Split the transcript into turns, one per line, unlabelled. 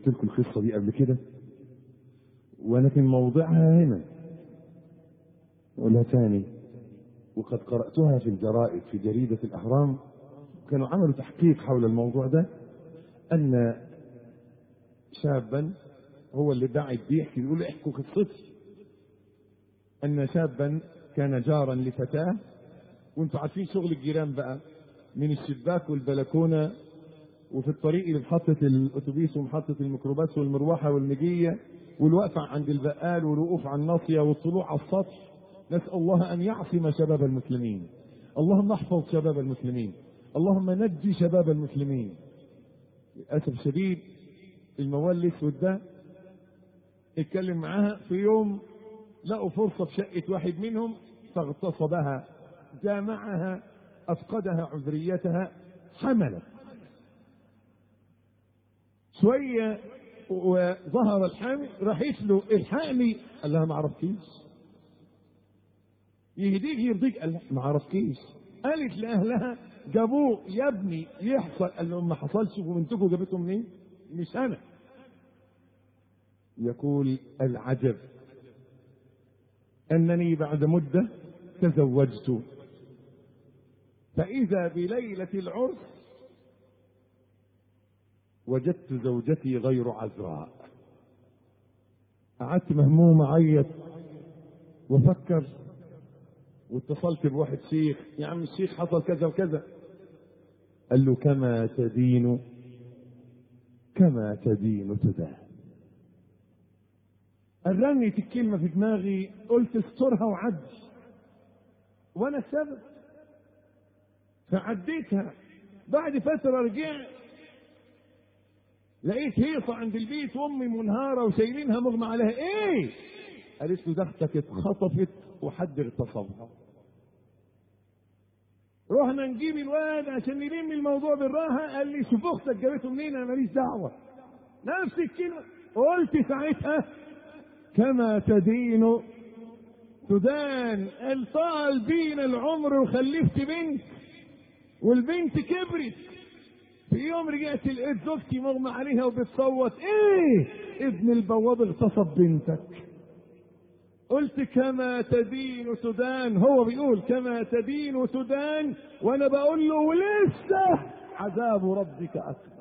قلت لكم القصة دي قبل كده ولكن موضعها هنا أقولها تاني وقد قرأتها في الجرائد في جريدة الأهرام كانوا عملوا تحقيق حول الموضوع ده أن شابا هو اللي دعي بيحكي بيقول احكوا قصتي أن شابا كان جارا لفتاة وانتوا عارفين شغل الجيران بقى من الشباك والبلكونة وفي الطريق لمحطة الأتوبيس ومحطة الميكروباص والمروحة والمجية والوقفة عند البقال والوقوف على الناصية والطلوع على السطح نسأل الله أن يعصم شباب المسلمين اللهم احفظ شباب المسلمين اللهم نجي شباب المسلمين للأسف الشديد الموال الأسود ده اتكلم معاها في يوم لقوا فرصة في شقة واحد منهم فاغتصبها جامعها أفقدها عذريتها حملت شوية وظهر الحامل راحت له الحقني قال لها ما عرفتيش يهديك يرضيك قال لها ما عرفتيش قالت لأهلها جابوه يا ابني يحصل قال لهم ما حصلش وبنتكم جابته منين؟ مش أنا يقول العجب أنني بعد مدة تزوجت فإذا بليلة العرس وجدت زوجتي غير عذراء قعدت مهموم اعيط وافكر واتصلت بواحد شيخ يا عم الشيخ حصل كذا وكذا قال له كما تدين كما تدين تدان رنت الكلمة في دماغي قلت استرها وعد وانا السبب فعديتها بعد فترة رجعت لقيت هيصة عند البيت وامي منهارة وشايلينها مغمى عليها ايه قالت له ده اختك اتخطفت وحد اغتصبها رحنا نجيب الواد عشان نلم الموضوع بالراحة قال لي شوف اختك جابته منين انا ماليش دعوة نفس الكلمة قلت ساعتها كما تدين تدان قال طال بينا العمر وخلفت بنت والبنت كبرت في يوم رجعت لقيت زوجتي مغمى عليها وبتصوت ايه ابن البواب اغتصب بنتك قلت كما تدين تدان هو بيقول كما تدين تدان وانا بقول له ولسه عذاب ربك اكبر